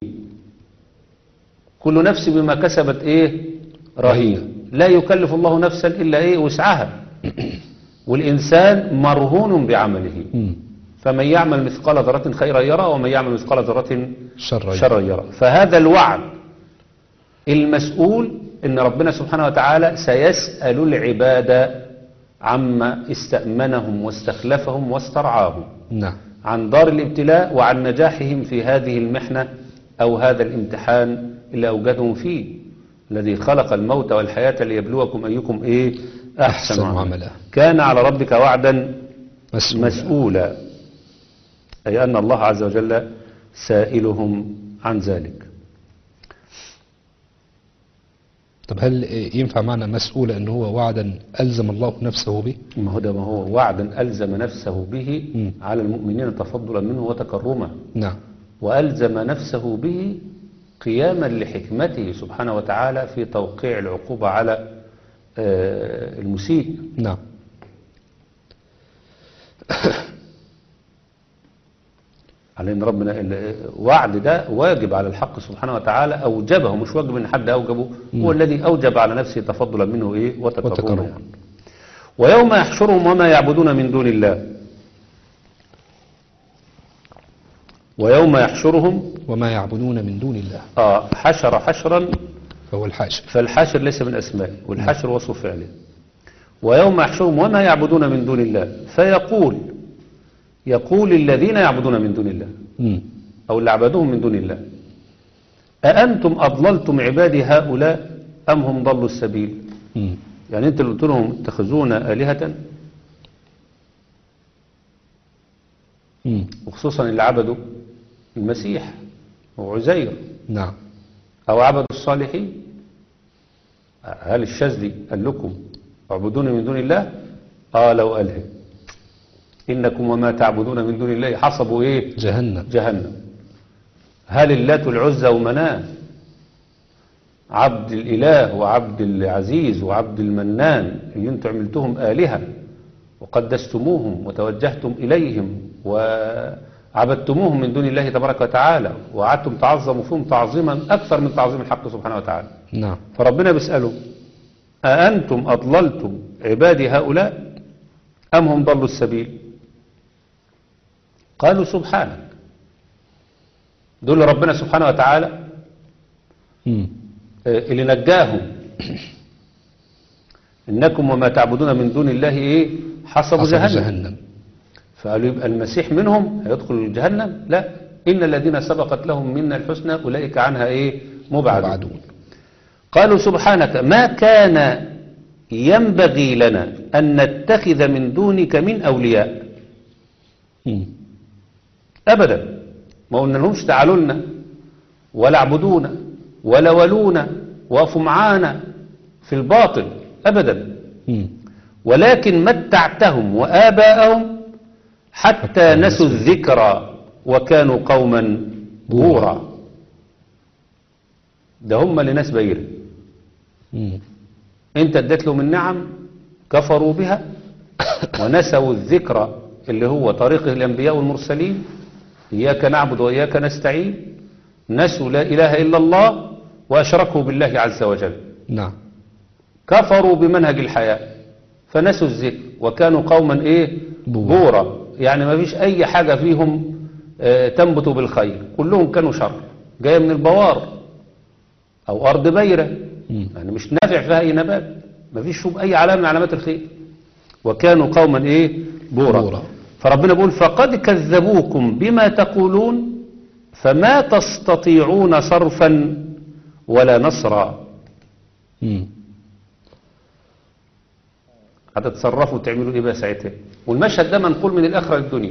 كل نفس بما كسبت ايه رهينة لا يكلف الله نفسا الا ايه وسعها والانسان مرهون بعمله مم. فمن يعمل مثقال ذرة خيرا يرى ومن يعمل مثقال ذرة شر شرا يرى فهذا الوعد المسؤول ان ربنا سبحانه وتعالى سيسأل العباد عما استأمنهم واستخلفهم واسترعاهم نعم عن دار الابتلاء وعن نجاحهم في هذه المحنة أو هذا الامتحان اللي أوجدهم فيه الذي خلق الموت والحياة ليبلوكم أيكم إيه أحسن, أحسن عملا عملا. كان على ربك وعدا مسؤولا مسؤولا أي أن الله عز وجل سائلهم عن ذلك طب هل ينفع معنى مسؤولا ان هو وعدا ألزم الله نفسه به ما هو ده ما هو وعدا ألزم نفسه به مم. على المؤمنين تفضلا منه وتكرما نعم وألزم نفسه به قياما لحكمته سبحانه وتعالى في توقيع العقوبة على آه، المسيء نعم على ان ربنا الوعد ده واجب على الحق سبحانه وتعالى اوجبه مش واجب ان حد اوجبه هو الذي اوجب على نفسه تفضلا منه ايه وتكرما وتكرما. يعني. ويوم يحشرهم وما يعبدون من دون الله ويوم يحشرهم وما يعبدون من دون الله آه حشر حشرا فهو الحاشر فالحشر ليس من أسمائه والحشر وصف فعله ويوم يحشرهم وما يعبدون من دون الله فيقول يقول الذين يعبدون من دون الله مم. أو اللي عبدوهم من دون الله أأنتم أضللتم عبادي هؤلاء أم هم ضلوا السبيل مم. يعني أنت اللي قلت لهم اتخذون آلهة مم. وخصوصا اللي عبدوا المسيح وعزير نعم أو عبدوا الصالحين هل الشاذلي قال لكم اعبدوني من دون الله قالوا قالها إنكم وما تعبدون من دون الله حصبوا إيه جهنم جهنم هل اللات العزى ومناه عبد الإله وعبد العزيز وعبد المنان اللي انتم عملتهم آلهة وقدستموهم وتوجهتم إليهم وعبدتموهم من دون الله تبارك وتعالى وقعدتم تعظموا فيهم تعظيما أكثر من تعظيم الحق سبحانه وتعالى نعم فربنا بيسأله أأنتم أضللتم عبادي هؤلاء أم هم ضلوا السبيل قالوا سبحانك دول ربنا سبحانه وتعالى مم. آه، اللي نجاهم إنكم وما تعبدون من دون الله إيه حصبوا حصب جهنم, جهنم فقالوا يبقى المسيح منهم هيدخل جهنم لا إن الذين سبقت لهم منا الحسنى أولئك عنها إيه مبعدون وبعدون قالوا سبحانك ما كان ينبغي لنا أن نتخذ من دونك من أولياء مم. أبدا ما قلنا لهمش تعالوا لنا ولا اعبدونا ولا ولونا وقفوا معانا في الباطل أبدا مم. ولكن متعتهم وآباءهم حتى نسوا الذكرى وكانوا قوما بورا ده هم لناس بايره مم. انت اديت لهم النعم كفروا بها ونسوا الذكر اللي هو طريق الانبياء والمرسلين اياك نعبد واياك نستعين نسوا لا اله الا الله واشركوا بالله عز وجل نعم كفروا بمنهج الحياة فنسوا الذكر وكانوا قوما ايه بورا. بورا يعني ما فيش اي حاجة فيهم آه، تنبت بالخير كلهم كانوا شر جاية من البوار او ارض بيرة مم. يعني مش نافع فيها اي نبات ما فيش فيهم اي علامة من علامات الخير وكانوا قوما ايه بورا, بورا. فربنا بيقول فقد كذبوكم بما تقولون فما تستطيعون صرفا ولا نصرا مم. هتتصرفوا وتعملوا ايه بقى ساعتها والمشهد ده منقول من الاخره للدنيا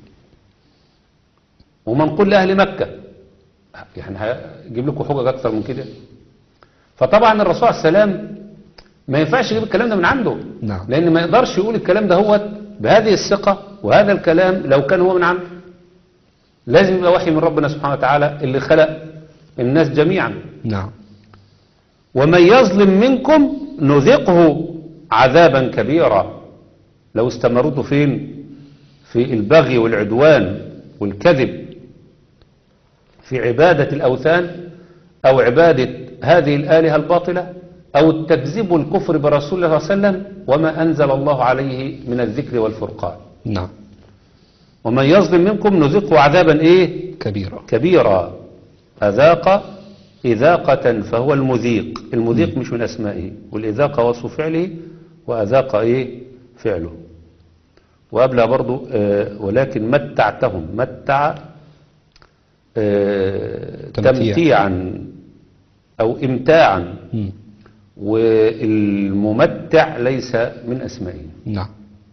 ومنقول لاهل مكه يعني هجيب لكم حجج اكتر من كده فطبعا الرسول عليه السلام ما ينفعش يجيب الكلام ده من عنده نعم. لان ما يقدرش يقول الكلام ده هو بهذه الثقه وهذا الكلام لو كان هو من عنده لازم يبقى وحي من ربنا سبحانه وتعالى اللي خلق الناس جميعا نعم ومن يظلم منكم نذقه عذابا كبيرا لو استمرتوا فين في البغي والعدوان والكذب في عبادة الأوثان أو عبادة هذه الآلهة الباطلة أو التكذيب والكفر برسول الله صلى الله عليه وسلم وما أنزل الله عليه من الذكر والفرقان نعم ومن يظلم منكم نذقه عذابا إيه كبيرة كبيرا أذاق إذاقة فهو المذيق المذيق مش من أسمائه والإذاقة وصف فعله وأذاق إيه فعله وقبلها برضو آه ولكن متعتهم متع آه تمتيع. تمتيعا أو إمتاعا مم. والممتع ليس من أسمائه نعم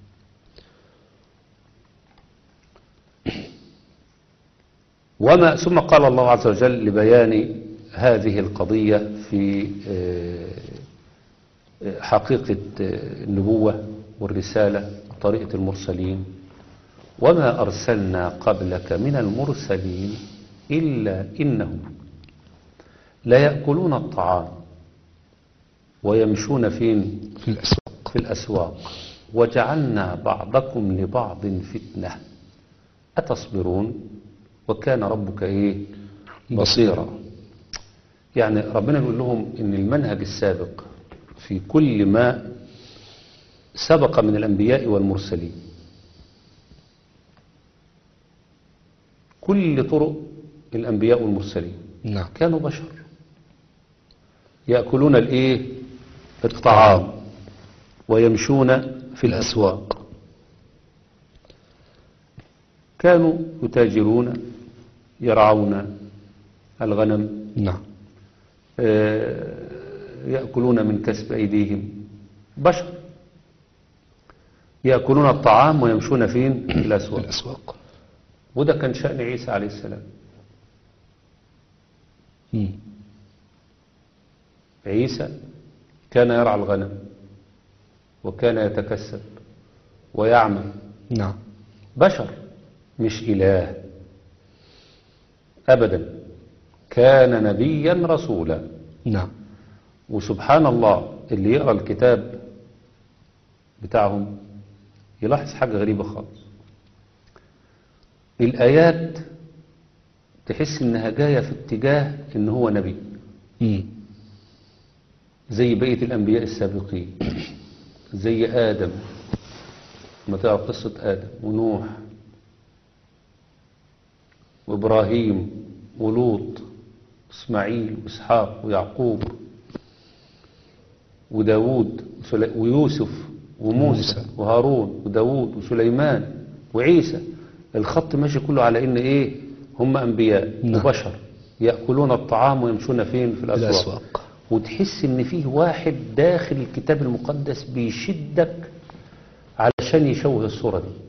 وما ثم قال الله عز وجل لبيان هذه القضية في آه، آه، حقيقة آه، النبوة والرسالة وطريقة المرسلين وما أرسلنا قبلك من المرسلين إلا إنهم لا يأكلون الطعام ويمشون فين في الأسواق في الأسواق وجعلنا بعضكم لبعض فتنة أتصبرون وكان ربك إيه بصيرا يعني ربنا بيقول لهم إن المنهج السابق في كل ما سبق من الأنبياء والمرسلين كل طرق الأنبياء والمرسلين نعم كانوا بشر يأكلون الإيه الطعام ويمشون في الأسواق كانوا يتاجرون يرعون الغنم نعم آه، يأكلون من كسب أيديهم بشر يأكلون الطعام ويمشون فين في في الأسواق الأسواق وده كان شأن عيسى عليه السلام مم. عيسى كان يرعى الغنم وكان يتكسب ويعمل نعم بشر مش إله أبدا كان نبيا رسولا نعم وسبحان الله اللي يقرأ الكتاب بتاعهم يلاحظ حاجة غريبة خالص الآيات تحس إنها جاية في اتجاه إن هو نبي مم. زي بقية الأنبياء السابقين زي آدم ما تعرف قصة آدم ونوح وإبراهيم ولوط إسماعيل وإسحاق ويعقوب وداود وسلي- ويوسف وموسى موسى. وهارون وداود وسليمان وعيسى الخط ماشي كله على إن إيه هم أنبياء نعم. وبشر يأكلون الطعام ويمشون فين في الأسواق, الأسواق وتحس ان فيه واحد داخل الكتاب المقدس بيشدك علشان يشوه الصورة دي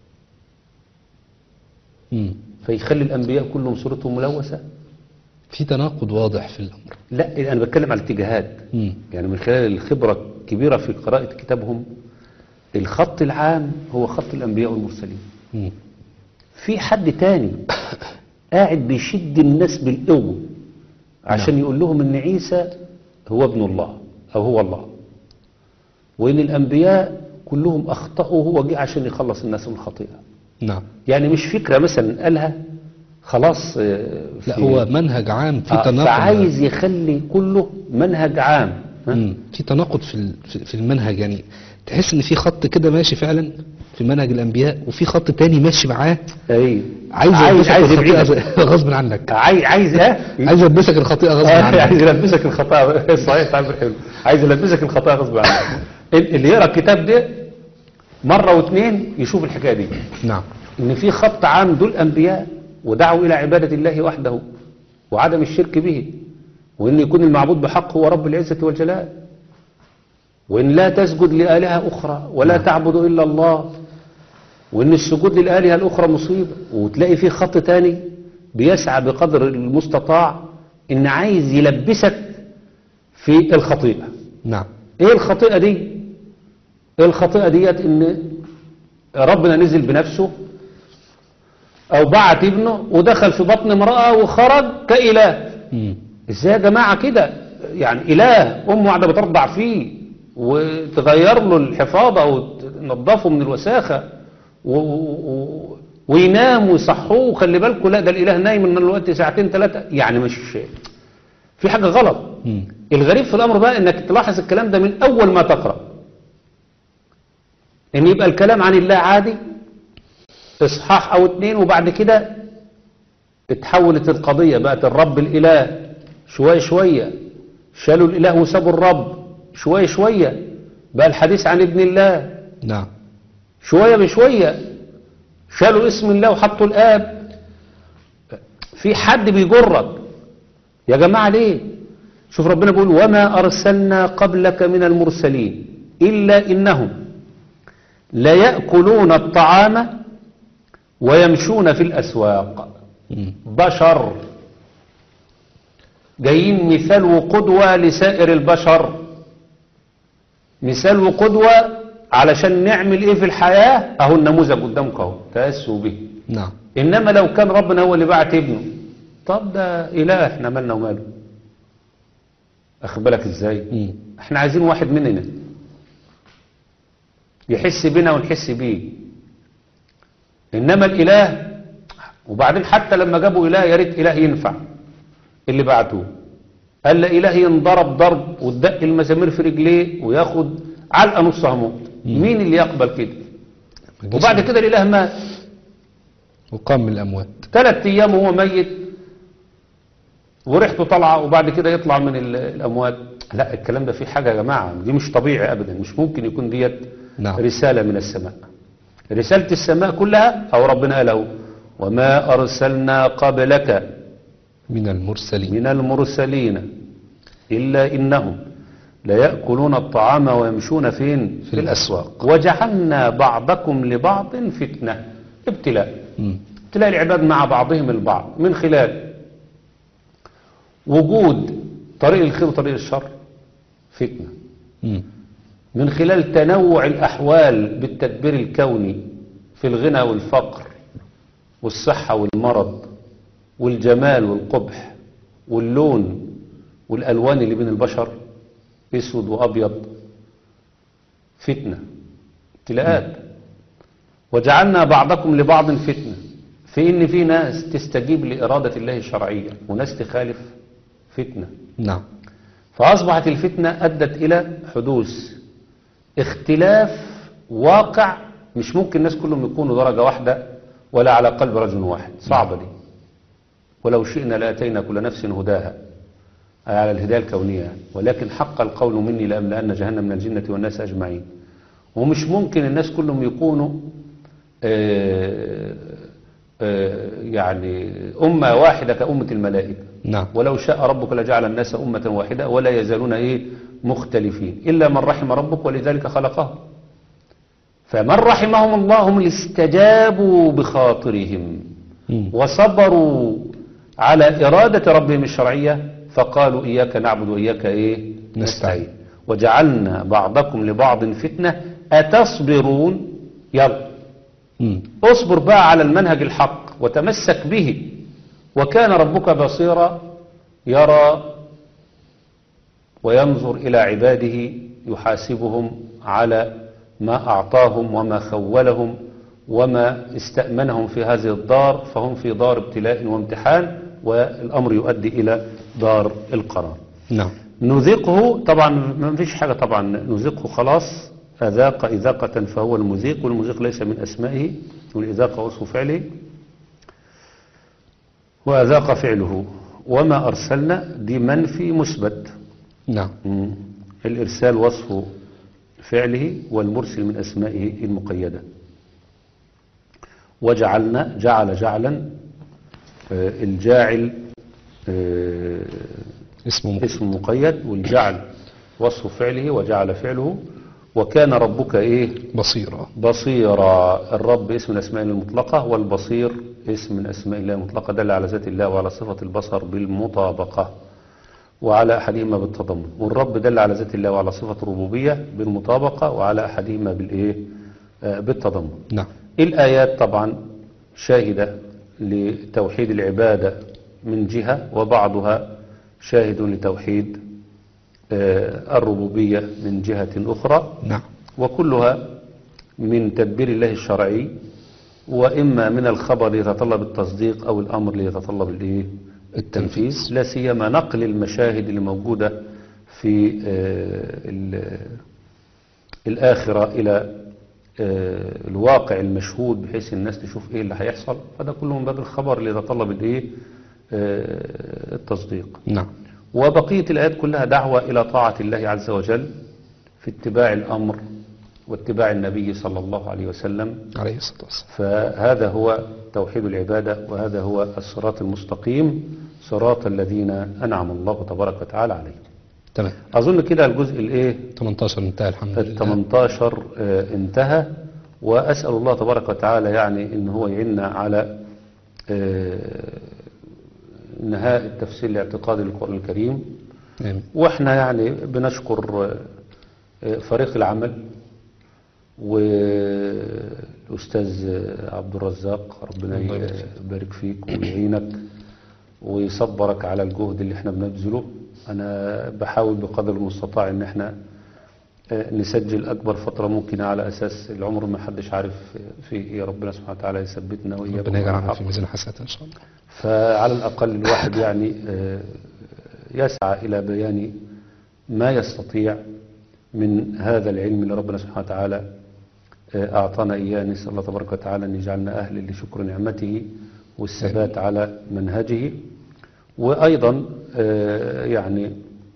مم. فيخلي الانبياء كلهم صورتهم ملوثة في تناقض واضح في الأمر لا انا بتكلم على الاتجاهات مم. يعني من خلال الخبرة الكبيرة في قراءة كتابهم الخط العام هو خط الانبياء والمرسلين مم. في حد تاني قاعد بيشد الناس بالقوة عشان يقول لهم ان عيسى هو ابن الله او هو الله وان الانبياء كلهم اخطأوا هو جه عشان يخلص الناس من الخطيئة نعم يعني مش فكرة مثلا قالها خلاص آه، لا في- هو منهج عام في آه، تناقض فعايز يخلي كله منهج عام ها؟ مم. في تناقض في ال- في- في المنهج يعني تحس ان في خط كده ماشي فعلا في منهج الانبياء وفي خط تاني ماشي معاه اي عايز عايز يلبسك عايز الخطيئة يبعدك. غصب عنك عايز عايز ايه عايز يلبسك الخطيئة غصب آه، عنك عايز يلبسك الخطأ صحيح تعبير حلو عايز يلبسك الخطأ غصب عنك ال- اللي يقرا الكتاب ده مرة واثنين يشوف الحكاية دي نعم ان في خط عام دول انبياء ودعوا الى عبادة الله وحده وعدم الشرك به وان يكون المعبود بحق هو رب العزة والجلال وان لا تسجد لآلهة اخرى ولا تعبد الا الله وان السجود للآلهة الاخرى مصيبة وتلاقي في خط تاني بيسعى بقدر المستطاع ان عايز يلبسك في الخطيئة نعم ايه الخطيئة دي ايه الخطيئة ديت ان ربنا نزل بنفسه او بعت ابنه ودخل في بطن امرأة وخرج كإله مم. ازاي يا جماعة كده يعني اله امه قاعدة بترضع فيه وتغير له الحفاضة وتنظفه من الوساخة و... و... وينام ويصحوه خلي بالكم لا ده الاله نايم من الوقت ساعتين ثلاثة يعني مش في حاجة غلط مم. الغريب في الأمر بقى إنك تلاحظ الكلام ده من أول ما تقرأ إن يبقى الكلام عن الله عادي إصحاح أو اتنين وبعد كده اتحولت القضية بقت الرب الإله شوية شوية شالوا الإله وسابوا الرب شوية شوية بقى الحديث عن ابن الله نعم شوية بشوية شالوا اسم الله وحطوا الآب في حد بيجرك يا جماعة ليه شوف ربنا بيقول وما أرسلنا قبلك من المرسلين إلا إنهم لا يأكلون الطعام ويمشون في الأسواق مم. بشر جايين مثال وقدوة لسائر البشر مثال وقدوة علشان نعمل ايه في الحياة اهو النموذج قدامك اهو تأسوا به نعم انما لو كان ربنا هو اللي بعت ابنه طب ده اله احنا مالنا وماله اخد بالك ازاي مم. احنا عايزين واحد مننا يحس بنا ونحس بيه انما الاله وبعدين حتى لما جابوا اله يا ريت اله ينفع اللي بعتوه قال لا اله ينضرب ضرب وتدق المزامير في رجليه وياخد علقه نص هموت مين اللي يقبل كده ما جيش وبعد كده الاله مات وقام من الأموات ثلاث ايام وهو ميت وريحته طالعه وبعد كده يطلع من ال- الاموات لا الكلام ده فيه حاجه يا جماعه دي مش طبيعي ابدا مش ممكن يكون ديت نعم. رساله من السماء رساله السماء كلها او ربنا قاله وما ارسلنا قبلك من المرسلين من المرسلين الا انهم ليأكلون الطعام ويمشون فين في الأسواق. وجعلنا بعضكم لبعض فتنه ابتلاء مم. تلاقي العباد مع بعضهم البعض من خلال وجود طريق الخير وطريق الشر فتنة مم. من خلال تنوع الأحوال بالتدبير الكوني في الغنى والفقر والصحة والمرض والجمال والقبح واللون والألوان اللي بين البشر اسود وأبيض فتنة ابتلاءات وجعلنا بعضكم لبعض فتنة في ان في ناس تستجيب لإرادة الله الشرعية وناس تخالف فتنة نعم فأصبحت الفتنة أدت إلى حدوث اختلاف واقع مش ممكن الناس كلهم يكونوا درجة واحدة ولا على قلب رجل واحد صعبة دي ولو شئنا لأتينا كل نفس هداها أي على الهداية الكونية يعني. ولكن حق القول مني لأملأن جهنم من الجنة والناس أجمعين ومش ممكن الناس كلهم يكونوا آه، آه، يعني أمة واحدة كأمة الملائكة نعم ولو شاء ربك لجعل الناس أمة واحدة ولا يزالون إيه مختلفين إلا من رحم ربك ولذلك خلقهم فمن رحمهم الله هم اللي استجابوا بخاطرهم مم. وصبروا على إرادة ربهم الشرعية فقالوا إياك نعبد وإياك إيه نستعين. وجعلنا بعضكم لبعض فتنة أتصبرون يلا مم. اصبر بقى على المنهج الحق وتمسك به وكان ربك بصيرا يرى وينظر إلى عباده يحاسبهم على ما أعطاهم وما خولهم وما استأمنهم في هذه الدار فهم في دار ابتلاء وامتحان والأمر يؤدي إلى دار القرار نعم نذيقه طبعا ما فيش حاجة طبعا نذيقه خلاص أذاق إذاقة فهو المذيق والمذيق ليس من أسمائه والإذاقة وصف فعله وأذاق فعله وما أرسلنا دي منفي مثبت نعم مم. الإرسال وصف فعله والمرسل من أسمائه المقيدة وجعلنا جعل جعلا آه، الجاعل آه، اسمه مقيد. اسم مقيد والجعل وصف فعله وجعل فعله وكان ربك ايه بصيرة بصيرا الرب اسم من الاسماء المطلقة والبصير اسم من اسماء الله المطلقة دل على ذات الله وعلى صفة البصر بالمطابقة وعلى احدهما بالتضمن والرب دل على ذات الله وعلى صفة الربوبية بالمطابقة وعلى احدهما بالايه آه، بالتضمن نعم الآيات طبعا شاهدة لتوحيد العبادة من جهة وبعضها شاهد لتوحيد آه، الربوبية من جهة أخرى نعم وكلها من تدبير الله الشرعي وإما من الخبر ليتطلب التصديق أو الأمر ليتطلب الإيه؟ التنفيذ لا سيما نقل المشاهد اللي موجودة في آه، ال- الآخرة إلى آه، الواقع المشهود بحيث الناس تشوف إيه اللي هيحصل فده كله من باب الخبر اللي يتطلب الإيه آه، التصديق نعم وبقية الآيات كلها دعوة إلى طاعة الله عز وجل في اتباع الأمر واتباع النبي صلى الله عليه وسلم عليه الصلاة والسلام فهذا هو توحيد العبادة وهذا هو الصراط المستقيم صراط الذين أنعم الله تبارك وتعالى عليهم تمام أظن كده الجزء الإيه 18 انتهى الحمد ال لله 18 آه، انتهى وأسأل الله تبارك وتعالى يعني إن هو يعيننا على آه، انهاء التفسير الاعتقادي للقرآن الكريم آمين. واحنا يعني بنشكر آه، فريق العمل والأستاذ عبد الرزاق ربنا الله يبارك فيك. يبارك فيك ويعينك ويصبرك على الجهد اللي احنا بنبذله انا بحاول بقدر المستطاع ان احنا آه، نسجل اكبر فترة ممكنة على اساس العمر ما حدش عارف في ايه ربنا سبحانه وتعالى يثبتنا واياكم ربنا على يجعلنا الحق. في ميزان حسنات ان شاء الله فعلى الأقل الواحد يعني آه، يسعى إلى بيان ما يستطيع من هذا العلم اللي ربنا سبحانه وتعالى آه، أعطانا إياه نسأل الله تبارك وتعالى أن يجعلنا أهل لشكر نعمته والثبات على منهجه وأيضا آه، يعني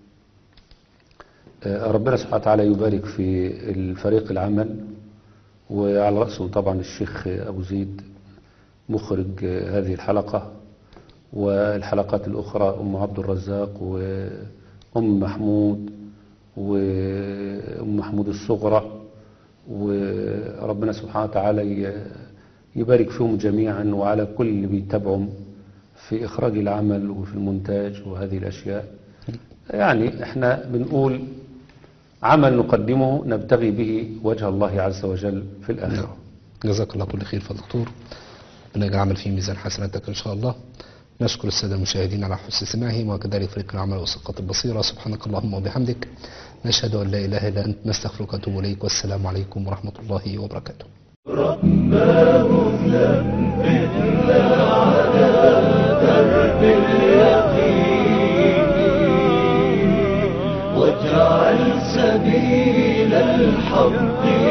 آه، ربنا سبحانه وتعالى يبارك في الفريق العمل وعلى رأسه طبعا الشيخ أبو زيد مخرج آه، هذه الحلقة والحلقات الأخرى أم عبد الرزاق وأم محمود وأم محمود الصغرى وربنا سبحانه وتعالى ي- يبارك فيهم جميعا وعلى كل اللي بيتابعهم في إخراج العمل وفي المونتاج وهذه الأشياء يعني احنا بنقول عمل نقدمه نبتغي به وجه الله عز وجل في نعم الآخرة جزاك الله كل خير فضل دكتور ربنا يجعل العمل في ميزان حسناتك ان شاء الله نشكر السادة المشاهدين على حسن سماعهم وكذلك فريق العمل وثقة البصيرة سبحانك اللهم وبحمدك نشهد أن لا إله إلا أنت نستغفرك ونتوب إليك والسلام عليكم ورحمة الله وبركاته واجعل سبيل الحق